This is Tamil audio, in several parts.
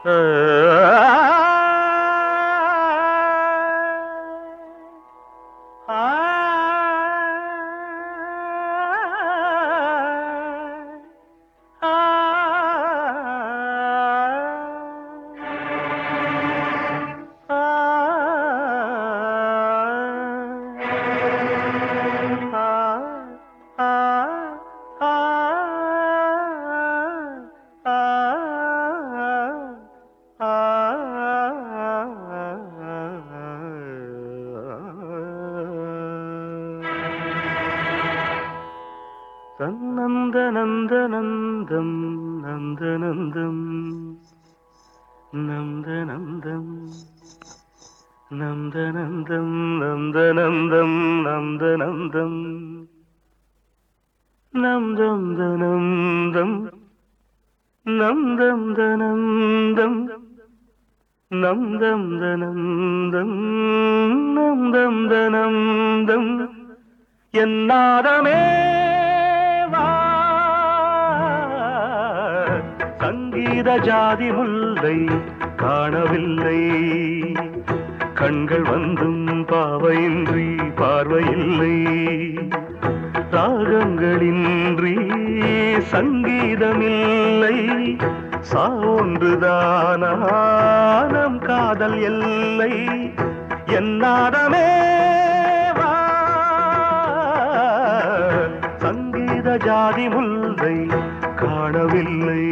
தன்னந்த நந்த நந்தம் நந்த நந்தம் நந்த நந்தம் நந்த நந்தம் நந்த நந்தம் நந்த நந்தம் நந்தம் தனந்தம் நந்தம் தனந்தம் நந்தம் தனந்தம் நந்தம் தனந்தம் என்னாதமே வா சங்கீத ஜாதி முல்லை காணவில்லை கண்கள் வந்தும் பாவையின்றி பார்வையில்லை ராகங்களின்றி சங்கீதமில்லை சான்றுதானம் காதல் எல்லை என்னாதமே வா சங்கீத ஜாதி முல்லை காணவில்லை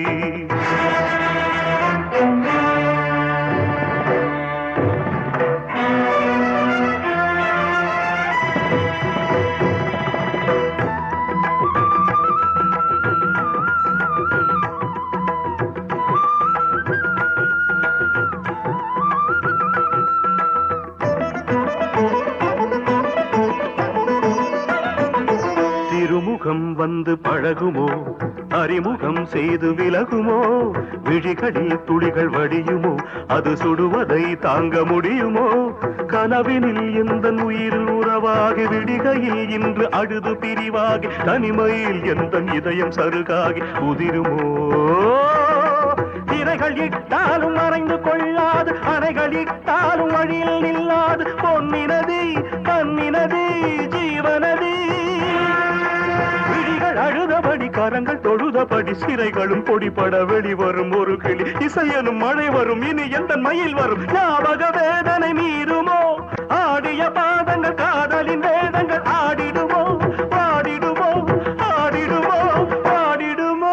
திருமுகம் வந்து பழகுமோ அறிமுகம் செய்து விலகுமோ விழிகளில் துளிகள் வடியுமோ அது சுடுவதை தாங்க முடியுமோ கனவினில் எந்த உயிர் உறவாகி விடிகையில் இன்று அழுது பிரிவாகி தனிமையில் எந்த இதயம் சருகாகி உதிருமோ திரைகள் இட்டாலும் மறைந்து கொள்ளாது அணைகள் இட்டாலும் வழியில் நில்லாது பொன்னினதி கண்ணினதி ஜீவனதி விழிகள் அழுதபடி கரங்கள் தொழுதபடி சிறைகளும் பொடிபட வெளிவரும் ஒரு கிளி இசையனும் மழை வரும் இனி எந்த மயில் வரும் ஞாபக வேதனை மீறுமோ ஆடிய பாதங்கள் காதலின் வேதங்கள் ஆடிடுமோ பாடிடுமோ ஆடிடுமோ பாடிடுமோ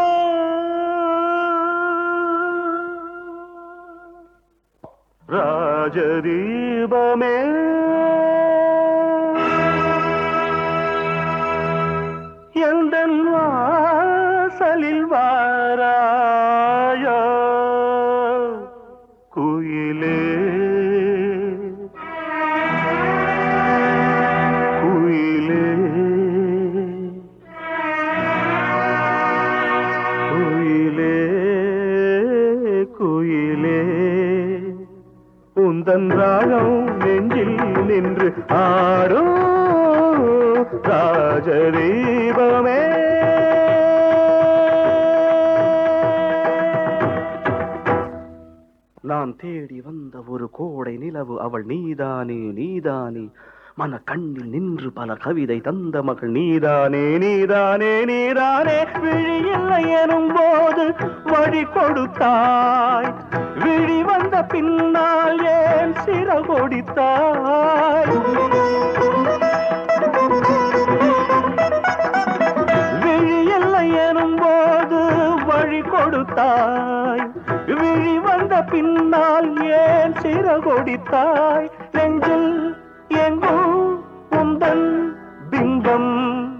ராஜதீபமே எந்தன் வாசலில் வாராயோ குயிலே குயிலே குயிலே குயிலே உந்தன் ராகம் நெஞ்சில் நின்று ஆரோ ராஜதீபமே நான் தேடி வந்த ஒரு கோடை நிலவு அவள் நீதானே நீதானே மன கண்ணில் நின்று பல கவிதை தந்த மகள் நீதானே நீதானே நீதானே விழி இல்லை எனும் போது வழி கொடுத்தாய் விழி வந்த பின்னால் ஏன் சிறகொடித்தாய் விழி இல்லை எனும் போது வழி கொடுத்தாய் விழி வந்த பின்னால் ஏன் சிறகொடித்தாய் நெஞ்சில் எங்கும் உந்தன் பிம்பம்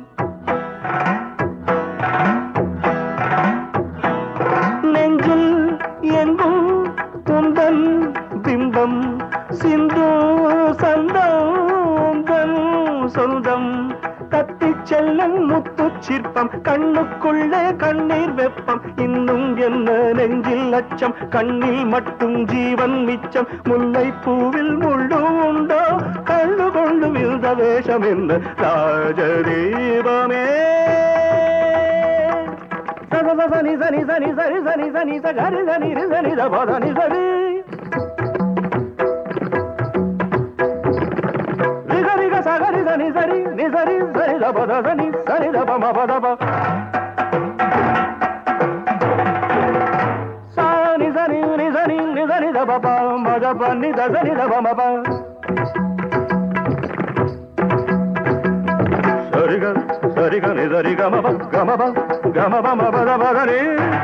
நெஞ்சில் எங்கும் உந்தன் பிம்பம் சிந்து சந்தம் உந்தன் சொந்தம் கத்திச் செல்லும் முத்து சிற்பம் கண்ணுக்குள்ளே கண்ணீர் வெப்பம் இன்னும் என்ன நெஞ்சில் அச்சம் கண்ணில் மட்டும் ஜீவன் மிச்சம் முல்லை பூவில் முள்ளு உண்டோ கண்ணு கொண்டு விழுந்த வேஷம் என்ன ராஜதீபமே సద సని సని సని సరి సని సని సగరి సని రి సని ద పద ని సరి రిగ రిగ సగరి సని సరి ని సరి సని ద పద సని సని ద ప మ పద ప సా ని సని ని సని ని సని ద ప ప మ ద ప ని ద సని ద ప మ ప సరిగ సరిగ ని సరి గ మ ప గ మ ప గ మ ప మ ప ద ప ద ని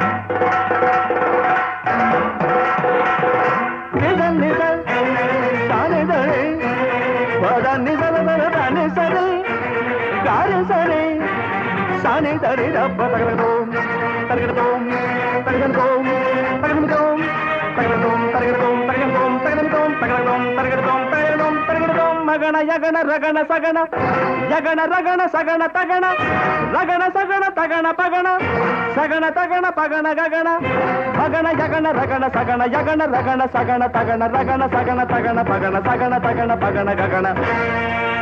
నిజ నిజ సాని దని పద నిజ ద ద ని సరి గారి సరి సాని దరి ద ప తగలదోం తగలదోం తగలదోం తగలదోం తగలదోం తగలదోం తగలదోం తగలదోం తగలదోం తగలదోం తగలదోం తగలదోం మగణ యగణ రగణ సగణ యగణ రగణ సగణ తగణ రగణ సగణ తగణ పగణ సగణ తగణ పగణ గగణ పగణ యగణ రగణ సగణ యగణ రగణ సగణ తగణ రగణ సగణ తగణ పగణ సగణ తగణ పగణ గగణ